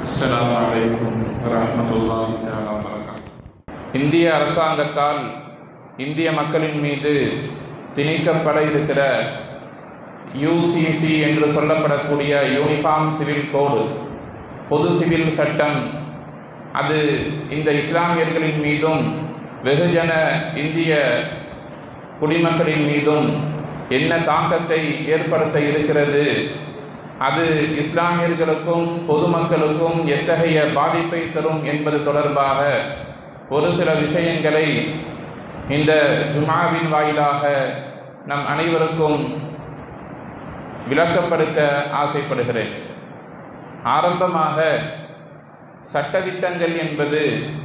السلام عليكم ورحمة الله تعالى وبركاته இந்திய அரசாங்கத்தால் இந்திய மக்களின் மீது திணிக்கப்பட இருக்கிற யூசிசி என்று சொல்லப்படக்கூடிய யூனிஃபார்ம் சிவில் கோடு பொது சிவில் சட்டம் அது இந்த இஸ்லாமியர்களின் மீதும் வெகுஜன இந்திய குடிமக்களின் மீதும் என்ன தாக்கத்தை ஏற்படுத்த இருக்கிறது அது இஸ்லாமியர்களுக்கும் பொதுமக்களுக்கும் எத்தகைய பாதிப்பை தரும் என்பது தொடர்பாக ஒரு சில விஷயங்களை இந்த ஜுமாவின் வாயிலாக நம் அனைவருக்கும் விளக்கப்படுத்த ஆசைப்படுகிறேன் ஆரம்பமாக சட்டதிட்டங்கள் என்பது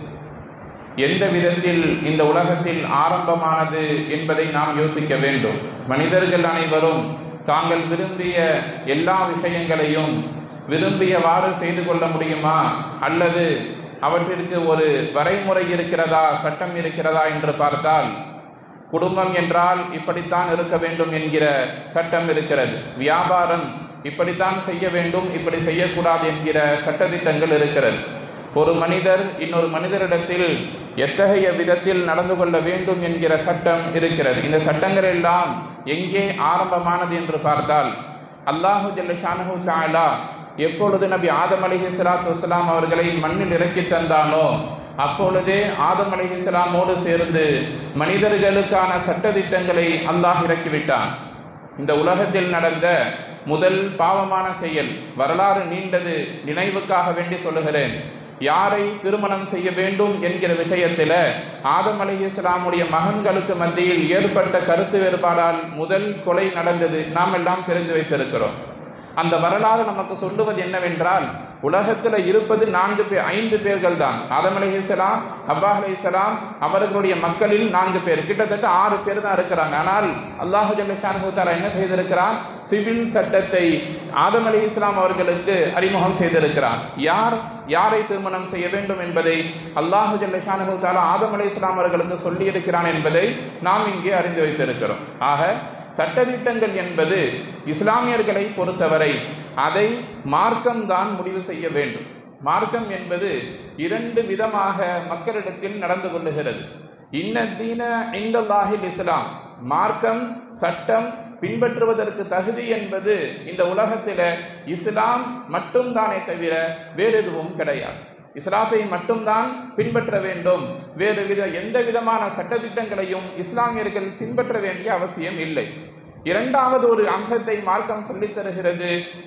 எந்த விதத்தில் இந்த உலகத்தில் ஆரம்பமானது என்பதை நாம் யோசிக்க வேண்டும் மனிதர்கள் அனைவரும் தாங்கள் விரும்பிய எல்லா விஷயங்களையும் விரும்பியவாறு செய்து கொள்ள முடியுமா அல்லது அவற்றிற்கு ஒரு வரைமுறை இருக்கிறதா சட்டம் இருக்கிறதா என்று பார்த்தால் குடும்பம் என்றால் இப்படித்தான் இருக்க வேண்டும் என்கிற சட்டம் இருக்கிறது வியாபாரம் இப்படித்தான் செய்ய வேண்டும் இப்படி செய்யக்கூடாது என்கிற சட்டத்திட்டங்கள் இருக்கிறது ஒரு மனிதர் இன்னொரு மனிதரிடத்தில் எத்தகைய விதத்தில் நடந்து கொள்ள வேண்டும் என்கிற சட்டம் இருக்கிறது இந்த சட்டங்கள் எல்லாம் எங்கே ஆரம்பமானது என்று பார்த்தால் அல்லாஹு ஜல்லஷானு தாலா எப்பொழுது நபி ஆதம் அலிஹி சலாத்து வஸ்லாம் அவர்களை மண்ணில் இறக்கி தந்தானோ அப்பொழுதே ஆதம் அலிஹி இஸ்லாமோடு சேர்ந்து மனிதர்களுக்கான சட்டதிட்டங்களை அல்லாஹ் இறக்கிவிட்டான் இந்த உலகத்தில் நடந்த முதல் பாவமான செயல் வரலாறு நீண்டது நினைவுக்காக வேண்டி சொல்லுகிறேன் யாரை திருமணம் செய்ய வேண்டும் என்கிற விஷயத்தில் ஆதம் அலி இஸ்லாமுடைய மகன்களுக்கு மத்தியில் ஏற்பட்ட கருத்து வேறுபாடால் முதல் கொலை நடந்தது நாம் எல்லாம் தெரிந்து வைத்திருக்கிறோம் அந்த வரலாறு நமக்கு சொல்லுவது என்னவென்றால் உலகத்தில் இருப்பது நான்கு பேர் ஐந்து பேர்கள் தான் ஆதம் அலி இஸ்லாம் அவ்வா அலி இஸ்லாம் அவர்களுடைய மக்களில் நான்கு பேர் கிட்டத்தட்ட ஆறு பேர் தான் இருக்கிறாங்க ஆனால் அல்லாஹு ஜல்லிஷானுத்தாரா என்ன செய்திருக்கிறான் சிவில் சட்டத்தை ஆதம் அலி இஸ்லாம் அவர்களுக்கு அறிமுகம் செய்திருக்கிறான் யார் யாரை திருமணம் செய்ய வேண்டும் என்பதை அல்லாஹு ஜல்லிஷானு தாலா ஆதம் அலி இஸ்லாம் அவர்களுக்கு சொல்லியிருக்கிறான் என்பதை நாம் இங்கே அறிந்து வைத்திருக்கிறோம் ஆக சட்டதிட்டங்கள் என்பது இஸ்லாமியர்களை பொறுத்தவரை அதை மார்க்கம்தான் முடிவு செய்ய வேண்டும் மார்க்கம் என்பது இரண்டு விதமாக மக்களிடத்தில் நடந்து கொள்ளுகிறது இன்னதீன இந்தல்லாஹில் இஸ்லாம் மார்க்கம் சட்டம் பின்பற்றுவதற்கு தகுதி என்பது இந்த உலகத்தில் இஸ்லாம் மட்டும்தானே தவிர வேறு எதுவும் கிடையாது இஸ்லாத்தை மட்டும்தான் பின்பற்ற வேண்டும் வேறு வித எந்த விதமான சட்டத்திட்டங்களையும் இஸ்லாமியர்கள் பின்பற்ற வேண்டிய அவசியம் இல்லை இரண்டாவது ஒரு அம்சத்தை மார்க்கம் சொல்லித் தருகிறது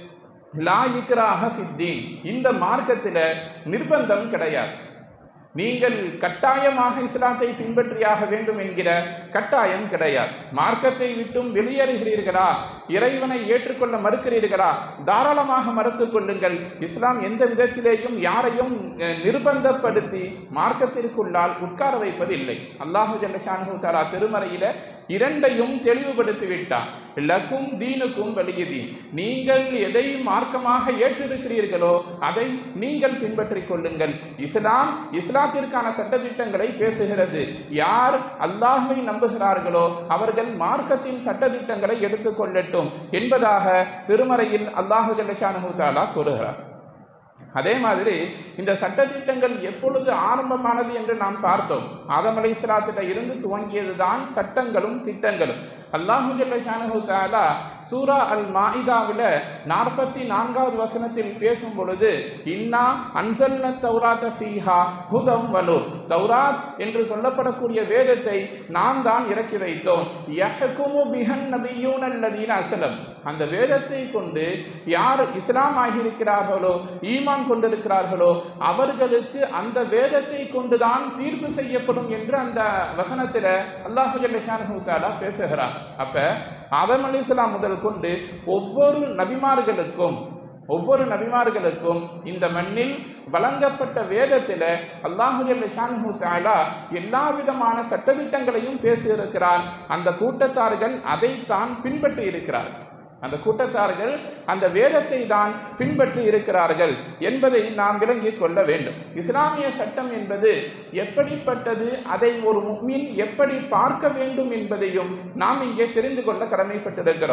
லா இக்ராஹ ஃபித்தீன் இந்த மார்க்கத்தில் நிர்பந்தம் கிடையாது நீங்கள் கட்டாயமாக இஸ்லாத்தை பின்பற்றியாக வேண்டும் என்கிற கட்டாயம் கிடையாது மார்க்கத்தை விட்டும் வெளியேறுகிறீர்களா இறைவனை ஏற்றுக்கொள்ள மறுக்கிறீர்களா தாராளமாக மறுத்துக் கொள்ளுங்கள் இஸ்லாம் எந்த விதத்திலேயும் யாரையும் நிர்பந்தப்படுத்தி மார்க்கத்திற்குள்ளால் உட்கார வைப்பது இல்லை அல்லாஹு ஜல்லஷானு தாலா திருமறையில இரண்டையும் தெளிவுபடுத்தி விட்டார் லக்கும் தீனுக்கும் வலியுதி நீங்கள் எதை மார்க்கமாக ஏற்றிருக்கிறீர்களோ அதை நீங்கள் பின்பற்றிக் கொள்ளுங்கள் இஸ்லாம் இஸ்லாத்திற்கான சட்டத்திட்டங்களை பேசுகிறது யார் அல்லாஹை நம்புகிறார்களோ அவர்கள் மார்க்கத்தின் சட்டத்திட்டங்களை எடுத்துக்கொள்ளட்டும் என்பதாக திருமறையில் அல்லாஹு ஜல்லஷானு தாலா கூறுகிறார் அதே மாதிரி இந்த சட்டத்திட்டங்கள் எப்பொழுது ஆரம்பமானது என்று நாம் பார்த்தோம் ஆதம் அலை இஸ்லாத்திட்ட இருந்து துவங்கியதுதான் சட்டங்களும் திட்டங்களும் அல்லாஹு ஜல்லஷானு தாலா சூரா அல் மாயிதாவில் நாற்பத்தி நான்காவது வசனத்தில் பேசும் பொழுது இன்னா அன்சல்ன தௌராத்த ஃபீஹா ஹுதம் வலூர் தௌராத் என்று சொல்லப்படக்கூடிய வேதத்தை நாம் தான் இறக்கி வைத்தோம் யஹ்குமு பிஹன் நபியூன் அல்லதீன அசலம் அந்த வேதத்தை கொண்டு யார் இஸ்லாம் ஆகியிருக்கிறார்களோ ஈமான் கொண்டிருக்கிறார்களோ அவர்களுக்கு அந்த வேதத்தை கொண்டுதான் தீர்ப்பு செய்யப்படும் என்று அந்த வசனத்தில் அல்லாஹு ஜல்லிஷானு தாலா பேசுகிறார் அப்ப ஆதம் அலி இஸ்லாம் முதல் கொண்டு ஒவ்வொரு நபிமார்களுக்கும் ஒவ்வொரு நபிமார்களுக்கும் இந்த மண்ணில் வழங்கப்பட்ட வேதத்தில் அல்லாஹு ஷான்ஹு தாலா எல்லா விதமான சட்டத்திட்டங்களையும் பேசியிருக்கிறார் அந்த கூட்டத்தார்கள் அதைத்தான் பின்பற்றி இருக்கிறார் அந்த கூட்டத்தார்கள் அந்த வேதத்தை தான் பின்பற்றி இருக்கிறார்கள் என்பதை நாம் விளங்கிக் கொள்ள வேண்டும் இஸ்லாமிய சட்டம் என்பது எப்படிப்பட்டது அதை ஒரு முக்மின் எப்படி பார்க்க வேண்டும் என்பதையும் நாம் இங்கே தெரிந்து கொள்ள கடமைப்பட்டிருக்கிறோம்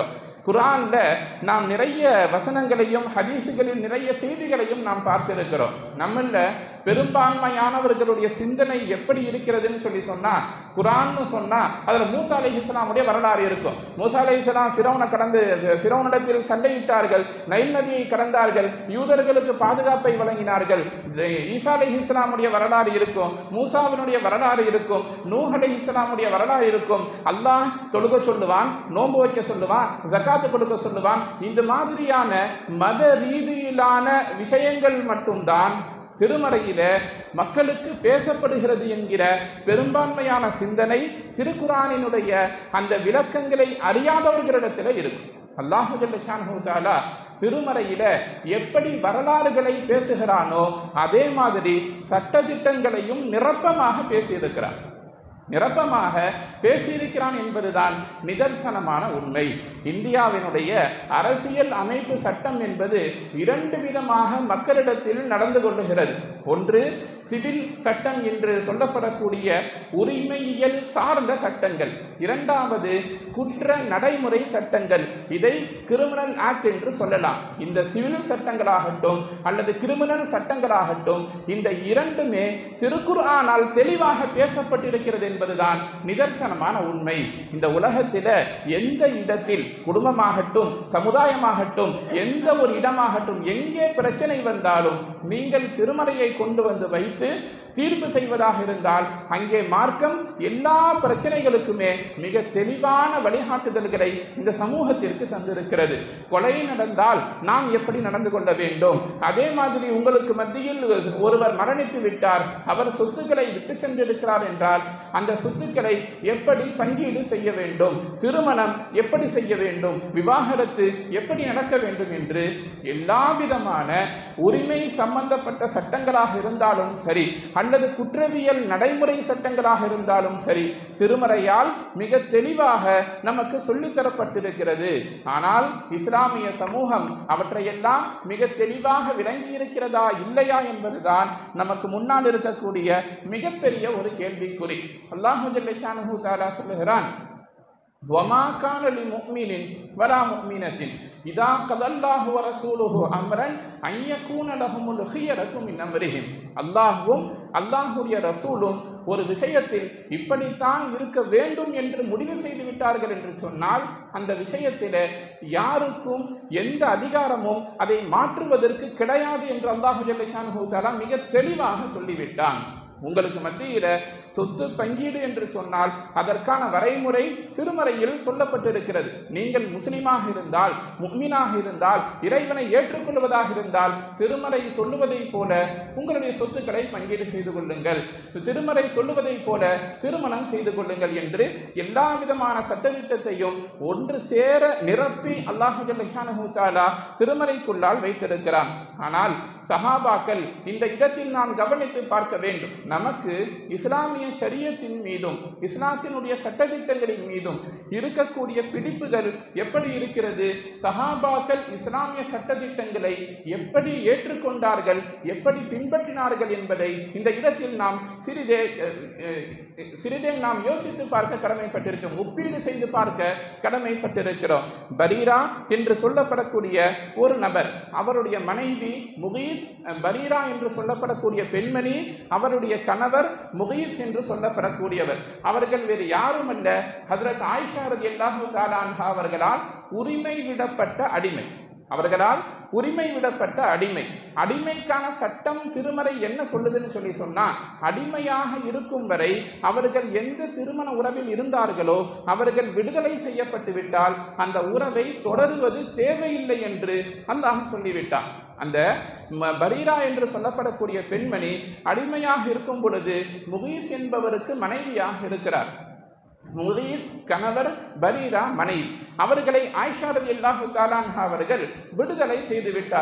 குரான்ல நாம் நிறைய வசனங்களையும் ஹதீசுகளில் நிறைய செய்திகளையும் நாம் பார்த்திருக்கிறோம் நம்மள பெரும்பான்மையானவர்களுடைய சிந்தனை எப்படி இருக்கிறதுன்னு சொல்லி சொன்னா குரான்னு சொன்னா அதுல மூசா அலை இஸ்லாமுடைய வரலாறு இருக்கும் மூசா அலை இஸ்லாம் ஃபிரௌனை கடந்து ஃபிரௌனிடத்தில் சண்டையிட்டார்கள் நைல் நதியை கடந்தார்கள் யூதர்களுக்கு பாதுகாப்பை வழங்கினார்கள் ஜெ- ஈசா அலை இஸ்லாமுடைய வரலாறு இருக்கும் மூசாவினுடைய வரலாறு இருக்கும் நூஹ் அலை இஸ்லாமுடைய வரலாறு இருக்கும் அல்லாஹ் தொழுக சொல்லுவான் நோன்பு வைக்க சொல்லுவான் ஜக்காத்து கொடுக்க சொல்லுவான் இந்த மாதிரியான மத ரீதியிலான விஷயங்கள் மட்டும்தான் திருமறையில மக்களுக்கு பேசப்படுகிறது என்கிற பெரும்பான்மையான சிந்தனை திருக்குறானினுடைய அந்த விளக்கங்களை அறியாதவர்களிடத்தில் இருக்கும் அல்லாஹு ஜல்லஷானு தாலா திருமறையில எப்படி வரலாறுகளை பேசுகிறானோ அதே மாதிரி சட்டதிட்டங்களையும் நிரப்பமாக பேசியிருக்கிறார் நிரப்பமாக பேசியிருக்கிறான் என்பதுதான் நிதர்சனமான உண்மை இந்தியாவினுடைய அரசியல் அமைப்பு சட்டம் என்பது இரண்டு விதமாக மக்களிடத்தில் நடந்து கொள்ளுகிறது ஒன்று சிவில் சட்டம் என்று சொல்லப்படக்கூடிய உரிமையியல் சார்ந்த சட்டங்கள் இரண்டாவது குற்ற நடைமுறை சட்டங்கள் இதை கிரிமினல் ஆக்ட் என்று சொல்லலாம் இந்த சிவில் சட்டங்களாகட்டும் அல்லது கிரிமினல் சட்டங்களாகட்டும் இந்த இரண்டுமே திருக்குர்ஆனால் தெளிவாக பேசப்பட்டிருக்கிறது என்பதுதான் நிதர்சனமான உண்மை இந்த உலகத்தில எந்த இடத்தில் குடும்பமாகட்டும் சமுதாயமாகட்டும் எந்த ஒரு இடமாகட்டும் எங்கே பிரச்சனை வந்தாலும் நீங்கள் திருமறையை கொண்டு வந்து வைத்து தீர்ப்பு செய்வதாக இருந்தால் அங்கே மார்க்கம் எல்லா பிரச்சனைகளுக்குமே மிக தெளிவான வழிகாட்டுதல்களை இந்த சமூகத்திற்கு தந்திருக்கிறது கொலை நடந்தால் நாம் எப்படி நடந்து கொள்ள வேண்டும் அதே மாதிரி உங்களுக்கு மத்தியில் ஒருவர் மரணித்து விட்டார் அவர் சொத்துக்களை விட்டு சென்றிருக்கிறார் என்றால் அந்த சொத்துக்களை எப்படி பங்கீடு செய்ய வேண்டும் திருமணம் எப்படி செய்ய வேண்டும் விவாகரத்து எப்படி நடக்க வேண்டும் என்று எல்லா விதமான உரிமை சம்பந்தப்பட்ட சட்டங்களாக இருந்தாலும் சரி அல்லது குற்றவியல் நடைமுறை சட்டங்களாக இருந்தாலும் சரி திருமறையால் மிக தெளிவாக நமக்கு சொல்லித்தரப்பட்டிருக்கிறது ஆனால் இஸ்லாமிய சமூகம் அவற்றையெல்லாம் மிக தெளிவாக விளங்கி இருக்கிறதா இல்லையா என்பதுதான் நமக்கு முன்னால் இருக்கக்கூடிய மிகப்பெரிய ஒரு கேள்விக்குறி அல்லாஹு ஜல்லஷானு தாலா சொல்லுகிறான் وما كان لمؤمن ولا مؤمنة إذا قضى الله ورسوله أمرا أن يكون لهم الخيرة من أمرهم அல்லாஹுவும் அல்லாஹுடைய ரசூலும் ஒரு விஷயத்தில் இப்படித்தான் இருக்க வேண்டும் என்று முடிவு செய்து விட்டார்கள் என்று சொன்னால் அந்த விஷயத்தில யாருக்கும் எந்த அதிகாரமும் அதை மாற்றுவதற்கு கிடையாது என்று அல்லாஹு ஜல்லிஷானு தாலா மிக தெளிவாக சொல்லிவிட்டான் உங்களுக்கு மத்தியில சொத்து பங்கீடு என்று சொன்னால் அதற்கான வரைமுறை திருமறையில் சொல்லப்பட்டிருக்கிறது நீங்கள் முஸ்லிமாக இருந்தால் முக்மினாக இருந்தால் இறைவனை ஏற்றுக்கொள்வதாக இருந்தால் திருமறை சொல்லுவதைப் போல உங்களுடைய சொத்துக்களை பங்கீடு செய்து கொள்ளுங்கள் திருமறை சொல்லுவதைப் போல திருமணம் செய்து கொள்ளுங்கள் என்று எல்லா விதமான சட்டத்திட்டத்தையும் ஒன்று சேர நிரப்பி அல்லாஹு ஜல்லிஷானு தாலா திருமறைக்குள்ளால் வைத்திருக்கிறான் ஆனால் சஹாபாக்கள் இந்த இடத்தில் நாம் கவனித்து பார்க்க வேண்டும் நமக்கு இஸ்லாமிய ஷரியத்தின் மீதும் இஸ்லாத்தினுடைய சட்டதிட்டங்களின் மீதும் இருக்கக்கூடிய பிடிப்புகள் எப்படி இருக்கிறது சஹாபாக்கள் இஸ்லாமிய சட்டதிட்டங்களை எப்படி ஏற்றுக்கொண்டார்கள் எப்படி பின்பற்றினார்கள் என்பதை இந்த இடத்தில் நாம் சிறிதே அஹ், அஹ், சிறிதே நாம் யோசித்து பார்க்க கடமைப்பட்டிருக்கிறோம் ஒப்பீடு செய்து பார்க்க கடமைப்பட்டிருக்கிறோம் பரீரா என்று சொல்லப்படக்கூடிய ஒரு நபர் அவருடைய மனைவி முகீஸ் அஹ், பரீரா என்று சொல்லப்படக்கூடிய பெண்மணி அவருடைய கணவர் முகீஸ் என்று சொல்லப்படக்கூடியவர் அவர்கள் வேறு யாரும் அல்ல ஹசரத் ஆயிஷா ரலியல்லாஹு தஆலா அன்ஹா அவர்களால் உரிமை விடப்பட்ட அடிமை அவர்களால் உரிமை விடப்பட்ட அடிமை அடிமைக்கான சட்டம் திருமறை என்ன சொல்லுதுன்னு சொல்லி சொன்னா அடிமையாக இருக்கும் வரை அவர்கள் எந்த திருமண உறவில் இருந்தார்களோ அவர்கள் விடுதலை செய்யப்பட்டு விட்டால் அந்த உறவை தொடருவது தேவையில்லை என்று அல்லாஹ் சொல்லிவிட்டான் அந்த ம- பரீரா என்று சொல்லப்படக்கூடிய பெண்மணி அடிமையாக இருக்கும் பொழுது முகீஸ் என்பவருக்கு மனைவியாக இருக்கிறார் முகீஸ் கணவர் பரீரா மனைவி அவர்களை ஆயிஷா ரலியல்லாஹு தஆலா அன்ஹா அவர்கள் விடுதலை செய்து விட்டார்கள்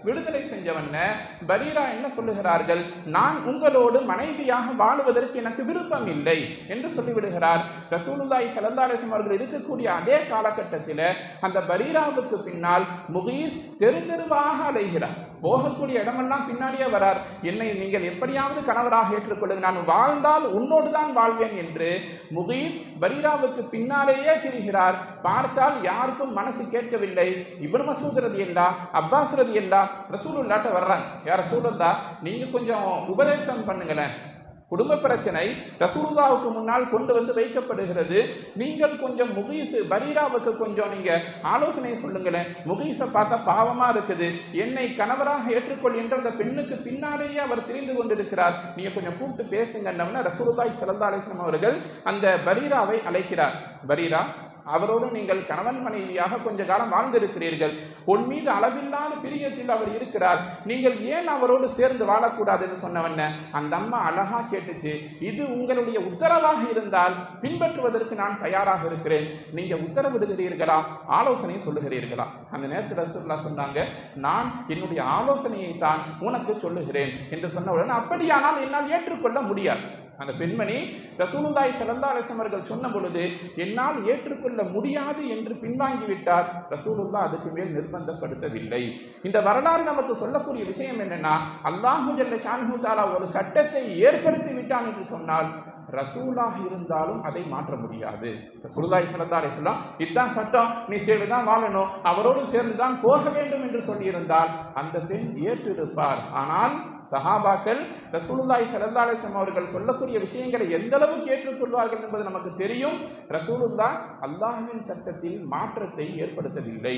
விடுதலை செஞ்சவன பரீரா என்ன சொல்லுகிறார்கள் நான் உங்களோடு மனைவியாக வாழுவதற்கு எனக்கு விருப்பம் இல்லை என்று சொல்லிவிடுகிறார் ரசூலுல்லாஹி ஸல்லல்லாஹு அலைஹி அவர்கள் இருக்கக்கூடிய அதே காலகட்டத்தில் அந்த பரீராவுக்கு பின்னால் முகீஸ் தெரு தெருவாக அலைகிறார் போகக்கூடிய இடமெல்லாம் பின்னாடியே வரார் என்னை நீங்கள் எப்படியாவது கணவராக ஏற்றுக்கொள்ளுங்க நான் வாழ்ந்தால் உன்னோடு தான் வாழ்வேன் என்று முகீஸ் பரீராவுக்கு பின்னாலேயே திரிகிறார் பார்த்தால் யாருக்கும் மனசு கேட்கவில்லை இப்னு மசூத் ரதி இல்லா அப்பாஸ் ரதி இல்லா ரசூலுல்லாட்ட வர்றாங்க யார் ரசூலுல்லா நீங்க கொஞ்சம் உபதேசம் பண்ணுங்களேன் குடும்ப பிரச்சனை ரசூலுல்லாவுக்கு முன்னால் கொண்டு வந்து வைக்கப்படுகிறது நீங்கள் கொஞ்சம் முகீசு பரீராவுக்கு கொஞ்சம் நீங்க ஆலோசனை சொல்லுங்களேன் முகீஸை பார்த்தா பாவமா இருக்குது என்னை கணவராக ஏற்றுக்கொள் என்ற அந்த பெண்ணுக்கு பின்னாலேயே அவர் திரிந்து கொண்டிருக்கிறார் நீங்க கொஞ்சம் கூப்பிட்டு பேசுங்கன்னவன ரசூலுல்லாய் சல்லா அலிஸ்லாம் அவர்கள் அந்த பரீராவை அழைக்கிறார் பரீரா அவரோடு நீங்கள் கணவன் மனைவியாக கொஞ்ச காலம் வாழ்ந்திருக்கிறீர்கள் உன் மீது அளவில்லாத பிரியத்தில் அவர் இருக்கிறார் நீங்கள் ஏன் அவரோடு சேர்ந்து வாழக்கூடாதுன்னு சொன்னவன அந்த அம்மா அழகா கேட்டுச்சு இது உங்களுடைய உத்தரவாக இருந்தால் பின்பற்றுவதற்கு நான் தயாராக இருக்கிறேன் நீங்க உத்தரவிடுகிறீர்களா ஆலோசனை சொல்லுகிறீர்களா அந்த நேரத்தில் ரசூல்லா சொன்னாங்க நான் என்னுடைய ஆலோசனையை தான் உனக்கு சொல்லுகிறேன் என்று சொன்னவுடன் அப்படியானால் என்னால் ஏற்றுக்கொள்ள முடியாது அந்த பெண்மணி ரசூலுல்லாய் சல்லா அலிஸ்லாம் அவர்கள் சொன்ன பொழுது என்னால் ஏற்றுக்கொள்ள முடியாது என்று பின்வாங்கி விட்டார் ரசூலுல்லா அதுக்கு மேல் நிர்பந்தப்படுத்தவில்லை இந்த வரலாறு நமக்கு சொல்லக்கூடிய விஷயம் என்னன்னா அல்லாஹு ஜல்ல ஷானு தாலா ஒரு சட்டத்தை ஏற்படுத்தி விட்டான் என்று சொன்னால் ரசூலாக இருந்தாலும் அதை மாற்ற முடியாது ரசூலுல்லாஹி ஸல்லல்லாஹு அலைஹி வஸல்லம் இதான் சட்டம் நீ சேர்ந்து தான் வாழணும் அவரோடு சேர்ந்து தான் போக வேண்டும் என்று சொல்லியிருந்தால் அந்த பெண் ஏற்றிருப்பார் ஆனால் சஹாபாக்கள் ரசூலுல்லாஹி ஸல்லல்லாஹு அலைஹி வஸல்லம் அவர்கள் சொல்லக்கூடிய விஷயங்களை எந்த அளவுக்கு ஏற்றுக்கொள்வார்கள் என்பது நமக்கு தெரியும் ரசூலுல்லாஹ் அல்லாஹ்வின் சட்டத்தில் மாற்றத்தை ஏற்படுத்தவில்லை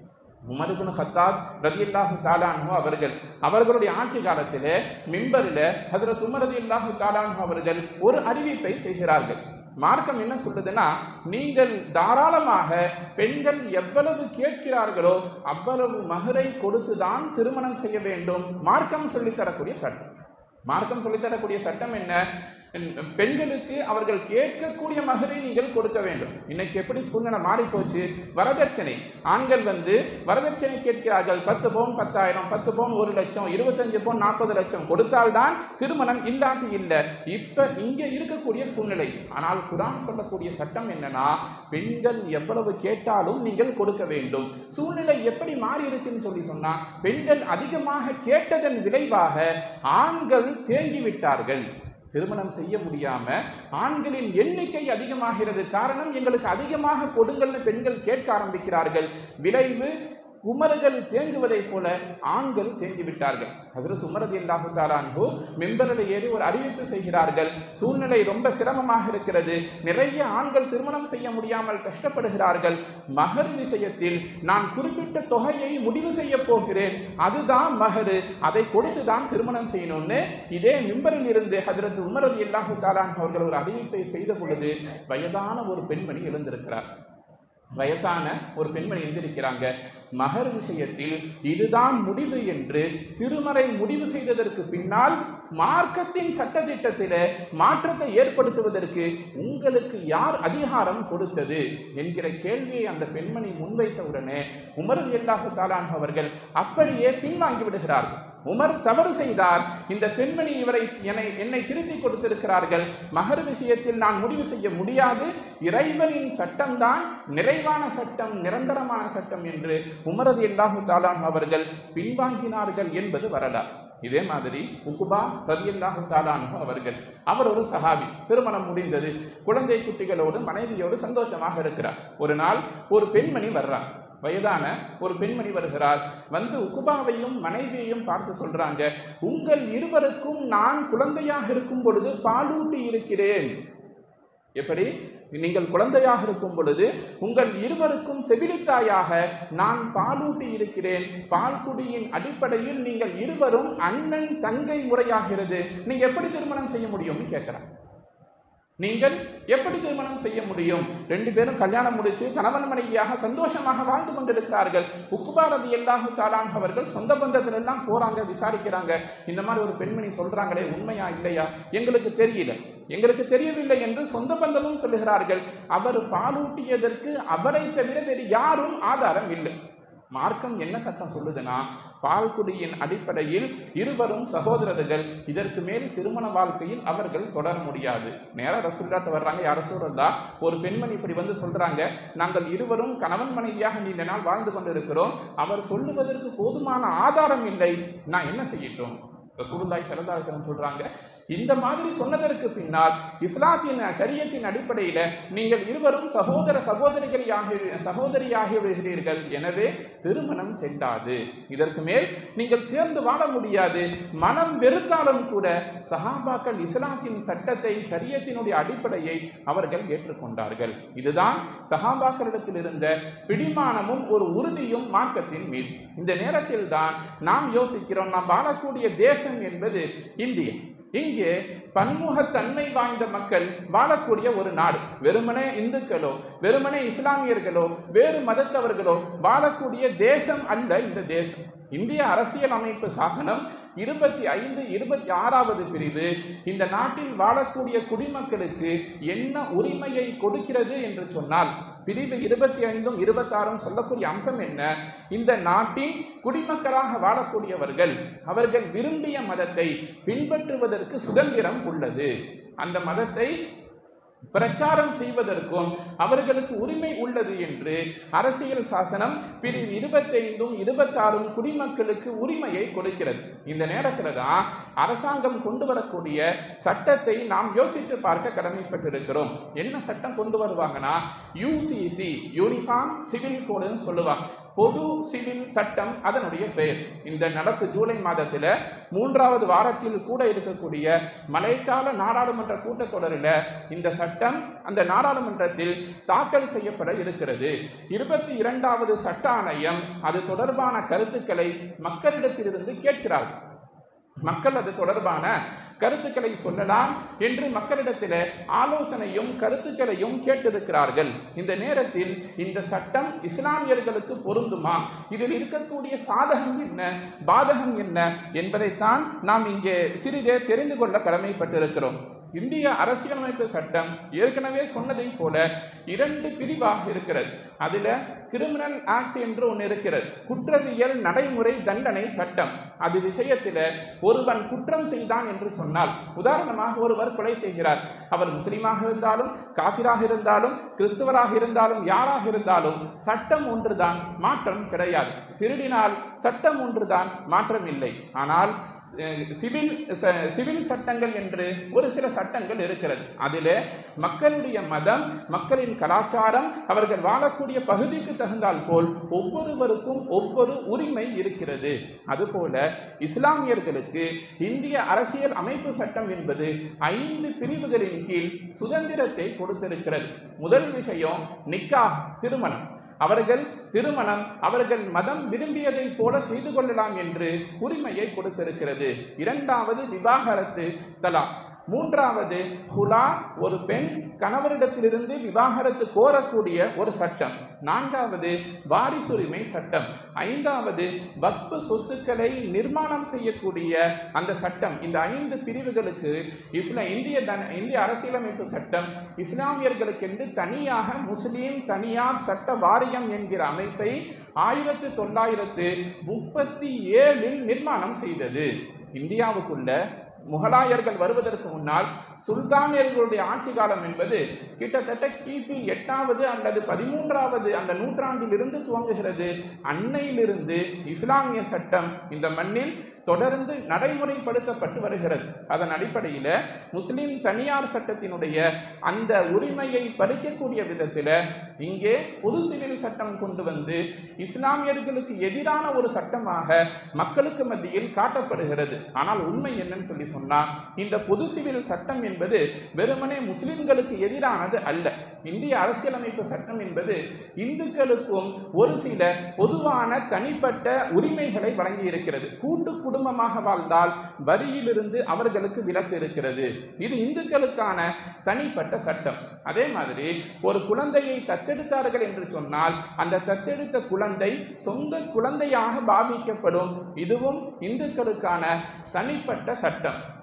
உமர் இப்னு ஹத்தாப் ரலியல்லாஹு தாலான்ஹு அவர்கள் அவர்களுடைய ஆட்சி காலத்திலே மிம்பரில் ஹஜரத் உமர் ரலியல்லாஹு தாலான்ஹு அவர்கள் ஒரு அறிவிப்பை செய்கிறார்கள் மார்க்கம் என்ன சொல்லுதுன்னா நீங்கள் தாராளமாக பெண்கள் எவ்வளவு கேட்கிறார்களோ அவ்வளவு மகரை கொடுத்துதான் திருமணம் செய்ய வேண்டும் மார்க்கம் சொல்லித்தரக்கூடிய சட்டம் மார்க்கம் சொல்லித்தரக்கூடிய சட்டம் என்ன பெண்களுக்கு அவர்கள் கேட்கக்கூடிய மகரை நீங்கள் கொடுக்க வேண்டும் இன்னைக்கு எப்படி சூழ்நிலை மாறி போச்சு வரதட்சணை ஆண்கள் வந்து வரதட்சணை கேட்கிறார்கள் பத்து பவுன் பத்தாயிரம் பத்து பவுன் ஒரு லட்சம் இருபத்தஞ்சு பவுன் நாற்பது லட்சம் கொடுத்தால்தான் திருமணம் இல்லாட்டி இல்லை இப்ப இங்க இருக்கக்கூடிய சூழ்நிலை ஆனால் குரான் சொல்லக்கூடிய சட்டம் என்னன்னா பெண்கள் எவ்வளவு கேட்டாலும் நீங்கள் கொடுக்க வேண்டும் சூழ்நிலை எப்படி மாறி இருக்குன்னு சொல்லி சொன்னா பெண்கள் அதிகமாக கேட்டதன் விளைவாக ஆண்கள் தேங்கி விட்டார்கள் திருமணம் செய்ய முடியாம ஆண்களின் எண்ணிக்கை அதிகமாகிறது காரணம் எங்களுக்கு அதிகமாக கொடுங்கள்னு பெண்கள் கேட்க ஆரம்பிக்கிறார்கள் விளைவு உமர்கள் தேங்குவதைப் போல ஆண்கள் தேங்கி விட்டார்கள் ஹசரத் உமரது இல்லாஹு தாலான்ஹு மெம்பரில் ஏறி ஒரு அறிவிப்பு செய்கிறார்கள் சூழ்நிலை ரொம்ப சிரமமாக இருக்கிறது நிறைய ஆண்கள் திருமணம் செய்ய முடியாமல் கஷ்டப்படுகிறார்கள் மகர் விஷயத்தில் நான் குறிப்பிட்ட தொகையை முடிவு செய்ய போகிறேன் அதுதான் மகரு அதை கொடுத்து தான் திருமணம் செய்யணும்னு இதே மிம்பரில் இருந்து ஹஜரத் உமரது இல்லாஹு தாலான் அவர்கள் ஒரு அறிவிப்பை செய்த பொழுது வயதான ஒரு பெண்மணி எழுந்திருக்கிறார் வயசான ஒரு பெண்மணி எந்திருக்கிறாங்க மகர் விஷயத்தில் இதுதான் முடிவு என்று திருமறை முடிவு செய்ததற்கு பின்னால் மார்க்கத்தின் சட்டத்திட்டத்தில மாற்றத்தை ஏற்படுத்துவதற்கு உங்களுக்கு யார் அதிகாரம் கொடுத்தது என்கிற கேள்வியை அந்த பெண்மணி முன்வைத்த உடனே உமரது எல்லாஹு தாலான் அவர்கள் அப்படியே பின்வாங்கி விடுகிறார்கள் உமர் தவறு செய்தார் இந்த பெண்மணி இவரை என்னை என்னை திருத்தி கொடுத்திருக்கிறார்கள் மகர் விஷயத்தில் நான் முடிவு செய்ய முடியாது இறைவனின் சட்டம்தான் நிறைவான சட்டம் நிரந்தரமான சட்டம் என்று உமரது எல்லாஹு தாலான் அவர்கள் பின்வாங்கினார்கள் என்பது வரலாறு இதே மாதிரி உகுபா ரதியல்லாஹு தாலானு அவர்கள் அவர் ஒரு சஹாபி திருமணம் முடிந்தது குழந்தை குட்டிகளோடு மனைவியோடு சந்தோஷமாக இருக்கிறார் ஒரு நாள் ஒரு பெண்மணி வர்றார் வயதான ஒரு பெண்மணி வருகிறார் வந்து உகுபாவையும் மனைவியையும் பார்த்து சொல்றாங்க உங்கள் இருவருக்கும் நான் குழந்தையாக இருக்கும் பொழுது பாலூட்டி இருக்கிறேன் எப்படி நீங்கள் குழந்தையாக இருக்கும் பொழுது உங்கள் இருவருக்கும் செவிலித்தாயாக நான் பாலூட்டி இருக்கிறேன் பால்குடியின் அடிப்படையில் நீங்கள் இருவரும் அண்ணன் தங்கை முறையாகிறது நீங்க எப்படி திருமணம் செய்ய முடியும்னு கேட்கிறான் நீங்கள் எப்படி திருமணம் செய்ய முடியும் ரெண்டு பேரும் கல்யாணம் முடிச்சு கணவன் மனைவியாக சந்தோஷமாக வாழ்ந்து கொண்டிருக்கிறார்கள் உக்குபாரதி எல்லாஹு தாலான் அவர்கள் சொந்த பந்தத்துல எல்லாம் போறாங்க விசாரிக்கிறாங்க இந்த மாதிரி ஒரு பெண்மணி சொல்றாங்களே உண்மையா இல்லையா எங்களுக்கு தெரியல எங்களுக்கு தெரியவில்லை என்று சொந்த பந்தமும் சொல்லுகிறார்கள் அவர் பாலூட்டியதற்கு அவரை தவிர வேறு யாரும் ஆதாரம் இல்லை மார்க்கம் என்ன சட்டம் சொல்லுதுன்னா பால்குடியின் அடிப்படையில் இருவரும் சகோதரர்கள் இதற்கு மேல் திருமண வாழ்க்கையில் அவர்கள் தொடர முடியாது நேரா ரசூல்லாட்ட வர்றாங்க யார சூழல்லா ஒரு பெண்மணி இப்படி வந்து சொல்றாங்க நாங்கள் இருவரும் கணவன் மனைவியாக நீண்ட நாள் வாழ்ந்து கொண்டிருக்கிறோம் அவர் சொல்லுவதற்கு போதுமான ஆதாரம் இல்லை நான் என்ன செய்யட்டும் ரசூலுல்லாஹி ஸல்லல்லாஹு அலைஹி வஸல்லம் சொல்றாங்க இந்த மாதிரி சொன்னதற்கு பின்னால் இஸ்லாத்தின் சரியத்தின் அடிப்படையில நீங்கள் இருவரும் சகோதர சகோதரிகளாகி சகோதரியாகி விடுகிறீர்கள் எனவே திருமணம் செல்லாது இதற்கு மேல் நீங்கள் சேர்ந்து வாழ முடியாது மனம் வெறுத்தாலும் கூட சஹாபாக்கள் இஸ்லாத்தின் சட்டத்தை ஷரியத்தினுடைய அடிப்படையை அவர்கள் ஏற்றுக்கொண்டார்கள் இதுதான் சஹாபாக்களிடத்தில் இருந்த பிடிமானமும் ஒரு உறுதியும் மார்க்கத்தின் மீது இந்த நேரத்தில் தான் நாம் யோசிக்கிறோம் நாம் வாழக்கூடிய தேசம் என்பது இந்தியா இங்கே பன்முகத்தன்மை வாய்ந்த மக்கள் வாழக்கூடிய ஒரு நாடு வெறுமனே இந்துக்களோ வெறுமனே இஸ்லாமியர்களோ வேறு மதத்தவர்களோ வாழக்கூடிய தேசம் அல்ல இந்த தேசம் இந்திய அரசியல் அமைப்பு சாசனம் இருபத்தி ஐந்து இருபத்தி ஆறாவது பிரிவு இந்த நாட்டில் வாழக்கூடிய குடிமக்களுக்கு என்ன உரிமையை கொடுக்கிறது என்று சொன்னால் பிரிவு இருபத்தி ஐந்தும் இருபத்தாறும் சொல்லக்கூடிய அம்சம் என்ன இந்த நாட்டின் குடிமக்களாக வாழக்கூடியவர்கள் அவர்கள் விரும்பிய மதத்தை பின்பற்றுவதற்கு சுதந்திரம் உள்ளது அந்த மதத்தை பிரச்சாரம் செய்வதற்கும் அவர்களுக்கு உரிமை உள்ளது என்று அரசியல் சாசனம் பிரிவு இருபத்தைந்தும் இருபத்தாறும் குடிமக்களுக்கு உரிமையை கொடுக்கிறது இந்த நேரத்தில் தான் அரசாங்கம் கொண்டு வரக்கூடிய சட்டத்தை நாம் யோசித்து பார்க்க கடமைப்பட்டிருக்கிறோம் என்ன சட்டம் கொண்டு வருவாங்கன்னா யூசிசி யூனிஃபார்ம் சிவில் கோடுன்னு சொல்லுவாங்க பொது சிவில் சட்டம் அதனுடைய பெயர் இந்த நடப்பு ஜூலை மாதத்தில் மூன்றாவது வாரத்தில் கூட இருக்கக்கூடிய மழைக்கால நாடாளுமன்ற கூட்டத்தொடரில் இந்த சட்டம் அந்த நாடாளுமன்றத்தில் தாக்கல் செய்யப்பட இருக்கிறது இருபத்தி இரண்டாவது சட்ட ஆணையம் அது தொடர்பான கருத்துக்களை மக்களிடத்திலிருந்து கேட்கிறார்கள் மக்கள் அது தொடர்பான கருத்துக்களை சொல்லலாம் என்று மக்களிடத்தில் ஆலோசனையும் கருத்துக்களையும் கேட்டிருக்கிறார்கள் இந்த நேரத்தில் இந்த சட்டம் இஸ்லாமியர்களுக்கு பொருந்துமா இதில் இருக்கக்கூடிய சாதகம் என்ன பாதகம் என்ன என்பதைத்தான் நாம் இங்கே சிறிதே தெரிந்து கொள்ள கடமைப்பட்டிருக்கிறோம் இந்திய அரசியலமைப்பு சட்டம் ஏற்கனவே சொன்னதை போல இரண்டு பிரிவாக இருக்கிறது அதுல கிரிமினல் ஆக்ட் என்று ஒன்று இருக்கிறது குற்றவியல் நடைமுறை தண்டனை சட்டம் அது விஷயத்தில் ஒருவன் குற்றம் செய்தான் என்று சொன்னால் உதாரணமாக ஒருவர் கொலை செய்கிறார் அவர் முஸ்லீமாக இருந்தாலும் காபிராக இருந்தாலும் கிறிஸ்துவராக இருந்தாலும் யாராக இருந்தாலும் சட்டம் ஒன்றுதான் மாற்றம் கிடையாது திருடினால் சட்டம் ஒன்றுதான் மாற்றம் இல்லை ஆனால் சிவில் சிவில் சட்டங்கள் என்று ஒரு சில சட்டங்கள் இருக்கிறது அதில் மக்களுடைய மதம் மக்களின் கலாச்சாரம் அவர்கள் வாழக்கூடிய பகுதிக்கு தகுந்தால் போல் ஒவ்வொருவருக்கும் ஒவ்வொரு உரிமை இருக்கிறது அதுபோல இஸ்லாமியர்களுக்கு இந்திய அரசியல் அமைப்பு சட்டம் என்பது ஐந்து பிரிவுகளின் கீழ் சுதந்திரத்தை கொடுத்திருக்கிறது முதல் விஷயம் நிக்கா திருமணம் அவர்கள் திருமணம் அவர்கள் மதம் விரும்பியதை போல செய்து கொள்ளலாம் என்று உரிமையை கொடுத்திருக்கிறது இரண்டாவது விவாகரத்து தலா மூன்றாவது ஹுலா ஒரு பெண் கணவரிடத்திலிருந்து விவாகரத்து கோரக்கூடிய ஒரு சட்டம் நான்காவது வாரிசுரிமை சட்டம் ஐந்தாவது வக்பு சொத்துக்களை நிர்மாணம் செய்யக்கூடிய அந்த சட்டம் இந்த ஐந்து பிரிவுகளுக்கு இஸ்லா இந்திய தன இந்திய அரசியலமைப்பு சட்டம் இஸ்லாமியர்களுக்கென்று தனியாக முஸ்லீம் தனியார் சட்ட வாரியம் என்கிற அமைப்பை ஆயிரத்து தொள்ளாயிரத்து முப்பத்தி ஏழில் நிர்மாணம் செய்தது இந்தியாவுக்குள்ள முகலாயர்கள் வருவதற்கு முன்னால் சுல்தானியர்களுடைய ஆட்சி காலம் என்பது கிட்டத்தட்ட கிபி எட்டாவது அல்லது பதிமூன்றாவது அந்த நூற்றாண்டிலிருந்து துவங்குகிறது அன்னையிலிருந்து இஸ்லாமிய சட்டம் இந்த மண்ணில் தொடர்ந்து நடைமுறைப்படுத்தப்பட்டு வருகிறது அதன் அடிப்படையில் முஸ்லிம் தனியார் சட்டத்தினுடைய அந்த உரிமையை பறிக்கக்கூடிய விதத்தில் இங்கே பொது சிவில் சட்டம் கொண்டு வந்து இஸ்லாமியர்களுக்கு எதிரான ஒரு சட்டமாக மக்களுக்கு மத்தியில் காட்டப்படுகிறது ஆனால் உண்மை என்னன்னு சொல்லி சொன்னா இந்த பொது சிவில் சட்டம் என்பது வெறுமனே முஸ்லிம்களுக்கு எதிரானது அல்ல இந்திய அரசியலமைப்பு சட்டம் என்பது இந்துக்களுக்கும் ஒரு சில பொதுவான தனிப்பட்ட உரிமைகளை வழங்கி இருக்கிறது கூட்டு குடும்பமாக வாழ்ந்தால் வரியிலிருந்து அவர்களுக்கு விலக்கு இருக்கிறது இது இந்துக்களுக்கான தனிப்பட்ட சட்டம் அதே மாதிரி ஒரு குழந்தையை தத்தெடுத்தார்கள் என்று சொன்னால் அந்த தத்தெடுத்த குழந்தை சொந்த குழந்தையாக பாவிக்கப்படும் இதுவும் இந்துக்களுக்கான தனிப்பட்ட சட்டம்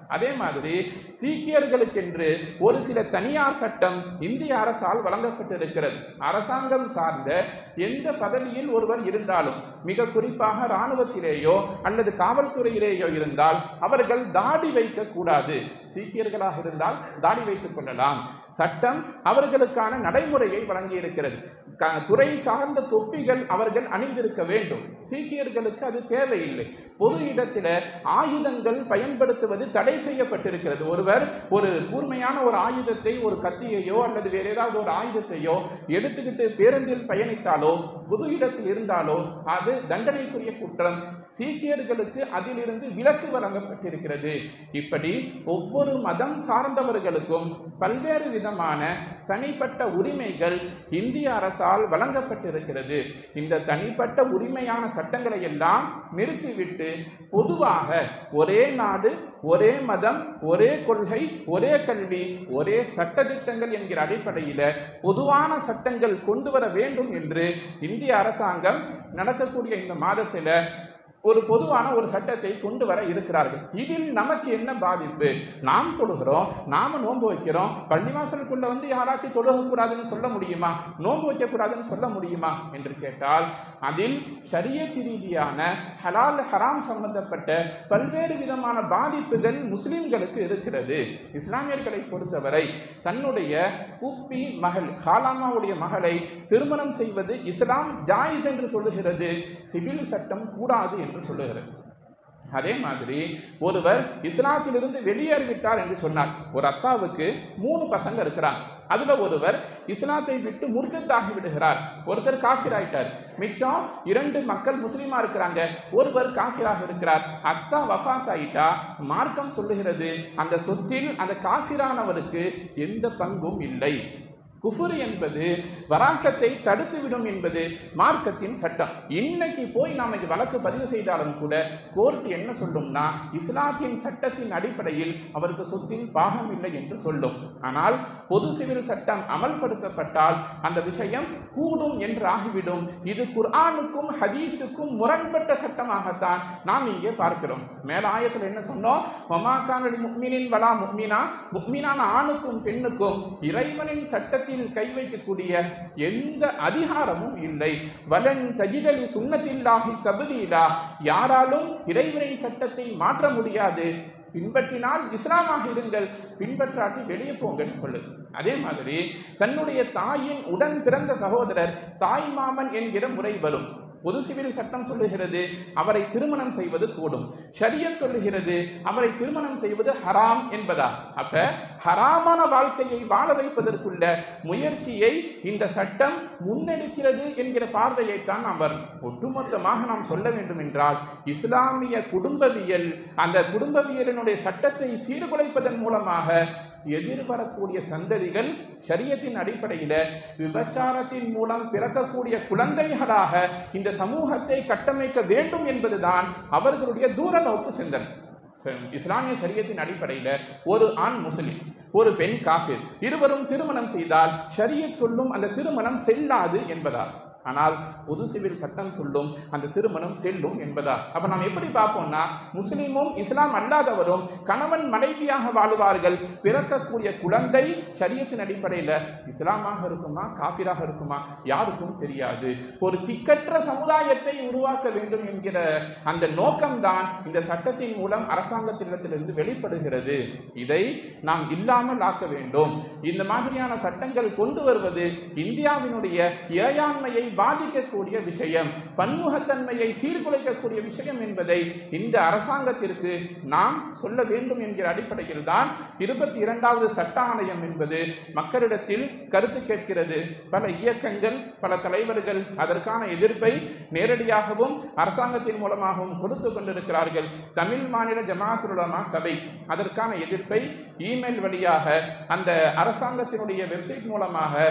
அதே மாதிரி சீக்கியர்களுக்கென்று ஒரு சில தனியார் சட்டம் இந்திய அரசால் வழங்கப்பட்டிருக்கிறது அரசாங்கம் சார்ந்த எந்த பதவியில் ஒருவர் இருந்தாலும் மிக குறிப்பாக இராணுவத்திலேயோ அல்லது காவல்துறையிலேயோ இருந்தால் அவர்கள் தாடி வைக்க கூடாது சீக்கியர்களாக இருந்தால் தாடி வைத்துக் கொள்ளலாம் சட்டம் அவர்களுக்கான நடைமுறையை வழங்கி இருக்கிறது க- துறை சார்ந்த தொப்பிகள் அவர்கள் அணிந்திருக்க வேண்டும் சீக்கியர்களுக்கு அது தேவையில்லை பொது இடத்தில ஆயுதங்கள் பயன்படுத்துவது தடை செய்யப்பட்டிருக்கிறது ஒருவர் ஒரு கூர்மையான ஒரு ஆயுதத்தை ஒரு கத்தியையோ அல்லது வேற ஏதாவது ஒரு ஆயுதத்தையோ எடுத்துக்கிட்டு பேருந்தில் பயணித்தாலோ பொது இடத்தில் இருந்தாலோ அது தண்டனைக்குரிய குற்றம் சீக்கியர்களுக்கு அதிலிருந்து விலக்கு வழங்கப்பட்டிருக்கிறது இப்படி ஒவ்வொரு மதம் சார்ந்தவர்களுக்கும் பல்வேறு விதமான தனிப்பட்ட உரிமைகள் இந்திய அரசால் வழங்கப்பட்டிருக்கிறது இந்த தனிப்பட்ட உரிமையான சட்டங்களை எல்லாம் நிறுத்திவிட்டு பொதுவாக ஒரே நாடு ஒரே மதம் ஒரே கொள்கை ஒரே கல்வி ஒரே சட்டதிட்டங்கள் என்கிற அடிப்படையில் பொதுவான சட்டங்கள் கொண்டு வர வேண்டும் என்று இந்திய அரசாங்கம் நடக்கக்கூடிய இந்த மாதத்தில் ஒரு பொதுவான ஒரு சட்டத்தை கொண்டு வர இருக்கிறார்கள் இதில் நமக்கு என்ன பாதிப்பு நாம் தொழுகிறோம் நாம நோன்பு வைக்கிறோம் பள்ளிவாசலுக்குள்ள வந்து யாராச்சும் தொழுகக்கூடாதுன்னு சொல்ல முடியுமா நோன்பு வைக்கக்கூடாதுன்னு சொல்ல முடியுமா என்று கேட்டால் அதில் ஷரியத் ரீதியான ஹலால் ஹராம் சம்பந்தப்பட்ட பல்வேறு விதமான பாதிப்புகள் முஸ்லிம்களுக்கு இருக்கிறது இஸ்லாமியர்களை பொறுத்தவரை தன்னுடைய கூப்பி மகள் ஹாலாமாவுடைய மகளை திருமணம் செய்வது இஸ்லாம் ஜாயிஸ் என்று சொல்லுகிறது சிவில் சட்டம் கூடாது என்று சொல்லுகிறது அதே மாதிரி ஒருவர் இஸ்லாத்திலிருந்து வெளியேறிவிட்டார் என்று சொன்னார் ஒரு அத்தாவுக்கு மூணு பசங்க இருக்கிறாங்க அதுல ஒருவர் இஸ்லாத்தை விட்டு முர்த்தத்தாகி விடுகிறார் ஒருத்தர் காஃபிர் ஆயிட்டார் மிச்சம் இரண்டு மக்கள் முஸ்லீமா இருக்கிறாங்க ஒருவர் காஃபிராக இருக்கிறார் அத்தா வஃபாத் ஆயிட்டா மார்க்கம் சொல்லுகிறது அந்த சொத்தில் அந்த காஃபிரானவருக்கு எந்த பங்கும் இல்லை குஃபுர் என்பது வராசத்தை தடுத்துவிடும் என்பது மார்க்கத்தின் சட்டம் இன்னைக்கு போய் நாம இது வழக்கு பதிவு செய்தாலும் கூட கோர்ட் என்ன சொல்லும்னா இஸ்லாத்தின் சட்டத்தின் அடிப்படையில் அவருக்கு சொத்தில் பாகம் இல்லை என்று சொல்லும் ஆனால் பொது சிவில் சட்டம் அமல்படுத்தப்பட்டால் அந்த விஷயம் கூடும் என்று ஆகிவிடும் இது குர்ஆனுக்கும் ஹதீஸுக்கும் முரண்பட்ட சட்டமாகத்தான் நாம் இங்கே பார்க்கிறோம் மேல ஆயத்தில் என்ன சொன்னோம் ஒமாக்கானடி முக்மினின் வலா முக்மினா முக்மினான ஆணுக்கும் பெண்ணுக்கும் இறைவனின் சட்டத்தில் கை வைக்கக்கூடிய எந்த அதிகாரமும் இல்லை வலன் தஜிதலி சுண்ணத்தில்லாஹி தபுதீலா யாராலும் இறைவனின் சட்டத்தை மாற்ற முடியாது பின்பற்றினால் இஸ்லாமாக இருங்கள் பின்பற்றாட்டி வெளியே போங்கன்னு சொல்லுது அதே மாதிரி தன்னுடைய தாயின் உடன் பிறந்த சகோதரர் தாய் மாமன் என்கிற முறை வரும் பொது சிவில் சட்டம் சொல்லுகிறது அவரை திருமணம் செய்வது கூடும் ஷரியத் சொல்லுகிறது அவரை திருமணம் செய்வது ஹராம் என்பதா அப்ப ஹராமான வாழ்க்கையை வாழ வைப்பதற்குள்ள முயற்சியை இந்த சட்டம் முன்னெடுக்கிறது என்கிற பார்வையைத்தான் நாம் வரும் ஒட்டுமொத்தமாக நாம் சொல்ல வேண்டும் என்றால் இஸ்லாமிய குடும்பவியல் அந்த குடும்பவியலினுடைய சட்டத்தை சீர்குலைப்பதன் மூலமாக எதிர்வரக்கூடிய சந்ததிகள் ஷரியத்தின் அடிப்படையில் விபச்சாரத்தின் மூலம் பிறக்கக்கூடிய குழந்தைகளாக இந்த சமூகத்தை கட்டமைக்க வேண்டும் என்பதுதான் அவர்களுடைய தூர நோக்கு சிந்தனை ச- இஸ்லாமிய ஷரியத்தின் அடிப்படையில் ஒரு ஆண் முஸ்லிம் ஒரு பெண் காஃபிர் இருவரும் திருமணம் செய்தால் ஷரியத் சொல்லும் அந்த திருமணம் செல்லாது என்பதால் ஆனால் பொது சிவில் சட்டம் சொல்லும் அந்த திருமணம் செல்லும் என்பதா அப்ப நாம் எப்படி பார்ப்போம்னா முஸ்லிமும் இஸ்லாம் அல்லாதவரும் கணவன் மனைவியாக வாழுவார்கள் பிறக்கக்கூடிய குழந்தை ஷரியத்தின் அடிப்படையில் இஸ்லாமாக இருக்குமா காஃபிராக இருக்குமா யாருக்கும் தெரியாது ஒரு திக்கற்ற சமுதாயத்தை உருவாக்க வேண்டும் என்கிற அந்த நோக்கம்தான் இந்த சட்டத்தின் மூலம் அரசாங்கத்திடத்திலிருந்து வெளிப்படுகிறது இதை நாம் இல்லாமல் ஆக்க வேண்டும் இந்த மாதிரியான சட்டங்கள் கொண்டு வருவது இந்தியாவினுடைய இறையாண்மையை பாதிக்கக்கூடிய விஷயம் பன்முகத்தன்மையை சீர்குலைக்கக்கூடிய விஷயம் என்பதை இந்த அரசாங்கத்திற்கு நாம் சொல்ல வேண்டும் என்கிற அடிப்படையில் தான் இருபத்தி இரண்டாவது சட்ட ஆணையம் என்பது மக்களிடத்தில் கருத்து கேட்கிறது பல இயக்கங்கள் பல தலைவர்கள் அதற்கான எதிர்ப்பை நேரடியாகவும் அரசாங்கத்தின் மூலமாகவும் கொடுத்து கொண்டிருக்கிறார்கள் தமிழ் மாநில ஜமாத்துல் உலமா சபை அதற்கான எதிர்ப்பை இமெயில் வழியாக அந்த அரசாங்கத்தினுடைய வெப்சைட் மூலமாக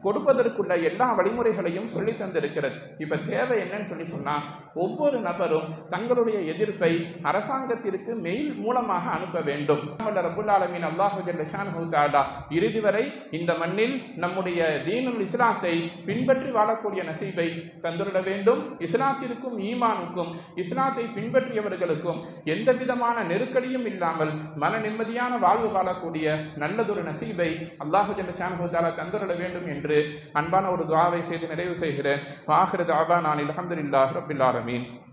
கொடுப்பதற்குள்ள எல்லா வழிமுறைகளையும் சொல்லி தந்திருக்கிறது இப்ப தேவை என்னன்னு சொல்லி சொன்னா ஒவ்வொரு நபரும் தங்களுடைய எதிர்ப்பை அரசாங்கத்திற்கு மெயில் மூலமாக அனுப்ப வேண்டும் ரபுல் ஆலமீன் அல்லாஹு ஜல்லஷானஹு தஆலா இறுதி வரை இந்த மண்ணில் நம்முடைய தீனுல் இஸ்லாத்தை பின்பற்றி வாழக்கூடிய நசீபை தந்துவிட வேண்டும் இஸ்லாத்திற்கும் ஈமானுக்கும் இஸ்லாத்தை பின்பற்றியவர்களுக்கும் எந்த விதமான நெருக்கடியும் இல்லாமல் மன நிம்மதியான வாழ்வு வாழக்கூடிய நல்லதொரு நசீபை அல்லாஹு ஜல்லஷானஹு தஆலா தந்துவிட வேண்டும் என்று அன்பான ஒரு துவாவை செய்து நிறைவு செய்கிறேன் வாஹிர தாவா நான் அல்ஹம்துலில்லாஹி ரப்பில் ஆலமீன்